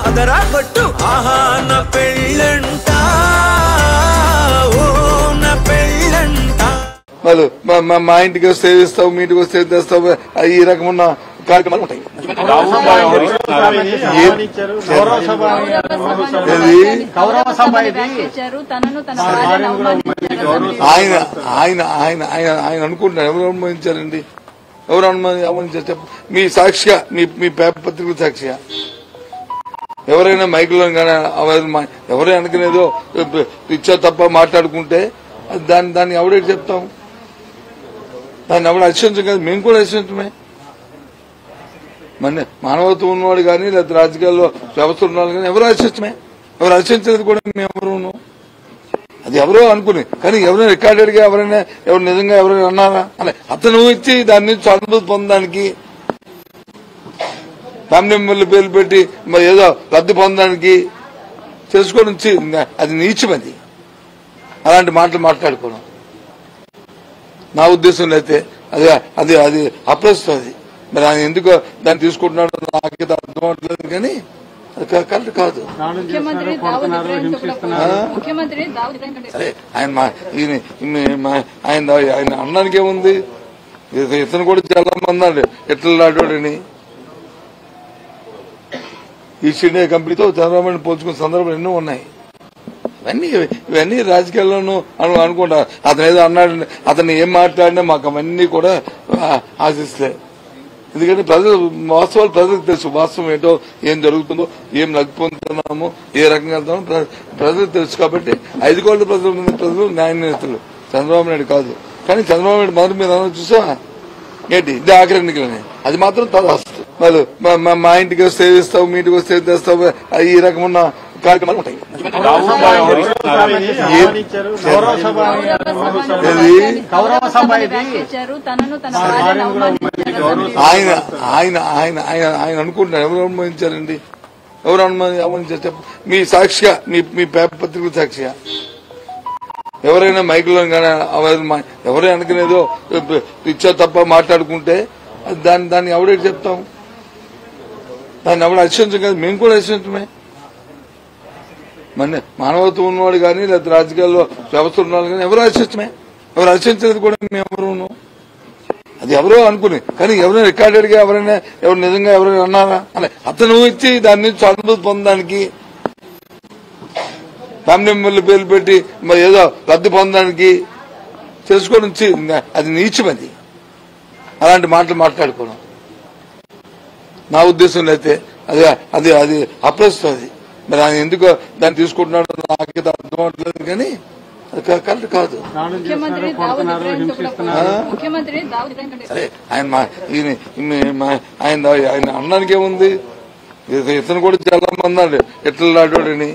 అదరా కొట్టు ఆహా నా పెళ్ళంట ఓ నా పెళ్ళంట వాళ్ళు మా- మా- మా ఇంటికి వస్తే ఇస్తావు మీ ఇంటికి వస్తే తెస్తావు ఈ రకమున్న కార్యక్రమాలు ఉంటాయి ఏది? గౌరవ సభ ఇది ఇచ్చారు తనను తన భార్యను అవమానించారు ఆయన ఆయన ఆయన ఆయన ఆయన అనుకుంటున్నారు ఎవరు అనుమానించారండి ఎవరు అనుమాని అవమానించారు చెప్ప మీ సాక్షిగా మీ మీ పేపర్ పత్రికల సాక్షిగా ఎవరైనా మైకులో కానీ ఎవరైనా అనుకునేదో ఇచ్చా తప్ప మాట్లాడుకుంటే అది దాన్ని దాన్ని ఎవరికి చెప్తాం దాన్ని ఎవరు హర్షించం కదా మేము కూడా హర్షించమే మన మానవత్వం ఉన్నవాడు కానీ లేదా రాజకీయాల్లో వ్యవస్థ ఉన్నవాడు కానీ ఎవరు హర్షించమే ఎవరు హర్షించేది కూడా మేము ఎవరు అది ఎవరో అనుకుని కానీ ఎవరైనా రికార్డెడ్ గా ఎవరైనా ఎవరు నిజంగా ఎవరైనా అన్నారా అలా అతను ఇచ్చి దాని నుంచి అనుభూతి పొందడానికి ఫ్యామిలీ మెంబర్లు పేర్లు పెట్టి మరి ఏదో లబ్ధి పొందడానికి చేసుకొని వచ్చి అది నీచం అది అలాంటి మాటలు మాట్లాడుకోవడం నా ఉద్దేశంలో అయితే అది అది అది అప్రస్తుతం అది మరి ఆయన ఎందుకు దాన్ని తీసుకుంటున్నాడో నాకైతే అర్థం అవట్లేదు కానీ అది క- కరెక్ట్ కాదు ముఖ్యమంత్రి దావుద్ ఇబ్రాహిం తో కూడా ముఖ్యమంత్రి దావుద్ ఇబ్రాహిం కంటే సరే ఆయన మా ఈయన ఈయన మా- ఆయన ఆయన అన్నానికి ఏముంది ఇత- ఇతను కూడా చాలా మంది అన్నాడు ఎట్లా నాటోడని ఈస్ట్ ఇండియా కంపెనీతో చంద్రబాబు పోల్చుకున్న సందర్భాలు ఎన్నో ఉన్నాయి ఇవన్నీ ఇవన్నీ రాజకీయాల్లోనూ అను అనుకుంటా అతను ఏదో అన్నాడు అతను ఏం మాట్లాడినా మాకు అవన్నీ కూడా ఆ, ఆశిస్తలే ఎందుకంటే ప్రజలు వాస్తవాలు ప్రజలకు తెలుసు వాస్తవం ఏంటో ఏం జరుగుతుందో ఏం లగ్గు పొందుతున్నామో ఏ రకంగా వెళ్తామో ప్ర- ప్రజలకు తెలుసు కాబట్టి ఐదు కోట్ల ప్రజలు ఉన్న ప్రజలు న్యాయ నేతలు చంద్రబాబు నాయుడు కాదు కానీ చంద్రబాబు నాయుడు మొదటి మీద అన్నది చూసా ఏంటి ఇది ఆఖరి ఎన్నికలని అది మాత్రం తదాస్తు వాళ్ళు మా- మా- మా ఇంటికి వస్తే ఇస్తావు మీ ఇంటికి వస్తే తెస్తావు ఈ రకమున్న కార్యక్రమాలు ఉంటాయి గౌరవ సభ ఏది? గౌరవ సభ ఇది ఇచ్చారు తనను తన భార్యను అవమానించారు ఆయన ఆయన ఆయన ఆయన ఆయన అనుకుంటున్నారు ఎవరు అనుమానించారండి ఎవరు అనుమాని అవమానించారు చెప్ప మీ సాక్షిగా మీ మీ పేపర్ పత్రికల సాక్షిగా ఎవరైనా మైకులో కానీ ఎవరైనా అనుకునేదో ఇచ్చా తప్ప మాట్లాడుకుంటే అది దాన్ని దాన్ని ఎవరికి చెప్తాం దాన్ని ఎవరు హర్షించం కదా మేము కూడా హర్షించమే మన మానవత్వం ఉన్నవాడు కానీ లేదా రాజకీయాల్లో వ్యవస్థ ఉన్నవాడు కానీ ఎవరు హర్షించమే ఎవరు హర్షించేది కూడా మేము ఎవరు అది ఎవరో అనుకుని కానీ ఎవరైనా రికార్డెడ్ గా ఎవరైనా ఎవరు నిజంగా ఎవరైనా అన్నారా అలా అతను ఇచ్చి దాని నుంచి అనుభూతి పొందడానికి ఫ్యామిలీ మెంబర్లు పేర్లు పెట్టి మరి ఏదో లబ్ధి పొందడానికి చేసుకొని వచ్చి అది నీచం అది అలాంటి మాటలు మాట్లాడుకోవడం నా ఉద్దేశంలో అయితే అది అది అది అప్రస్తుతం అది మరి ఆయన ఎందుకు దాన్ని తీసుకుంటున్నాడో నాకైతే అర్థం అవట్లేదు కానీ అది క- కరెక్ట్ కాదు ముఖ్యమంత్రి దావుద్ ఇబ్రాహిం తో కూడా ముఖ్యమంత్రి దావుద్ ఇబ్రాహిం కంటే సరే ఆయన మా ఈయన ఈయన మా- ఆయన ఆయన అన్నానికి ఏముంది ఇత- ఇతను కూడా చాలా మంది అన్నాడు ఎట్లా నాటోడని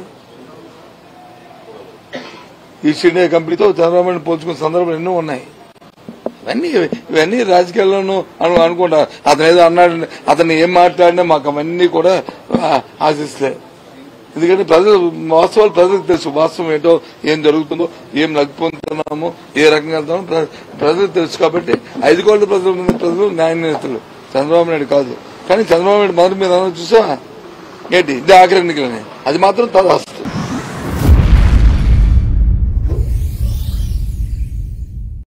ఈస్ట్ ఇండియా కంపెనీతో చంద్రబాబు పోల్చుకున్న సందర్భాలు ఎన్నో ఉన్నాయి ఇవన్నీ ఇవన్నీ రాజకీయాల్లోనూ అను అనుకుంటా అతను ఏదో అన్నాడు అతను ఏం మాట్లాడినా మాకు అవన్నీ కూడా ఆ, ఆశిస్తలే ఎందుకంటే ప్రజలు వాస్తవాలు ప్రజలకు తెలుసు వాస్తవం ఏంటో ఏం జరుగుతుందో ఏం లగ్గు పొందుతున్నామో ఏ రకంగా వెళ్తామో ప్ర- ప్రజలకు తెలుసు కాబట్టి ఐదు కోట్ల ప్రజలు ఉన్న ప్రజలు న్యాయ నేతలు చంద్రబాబు నాయుడు కాదు కానీ చంద్రబాబు నాయుడు మొదటి మీద అన్నది చూసా ఏంటి ఇది ఆఖరి ఎన్నికలని అది మాత్రం తదాస్తు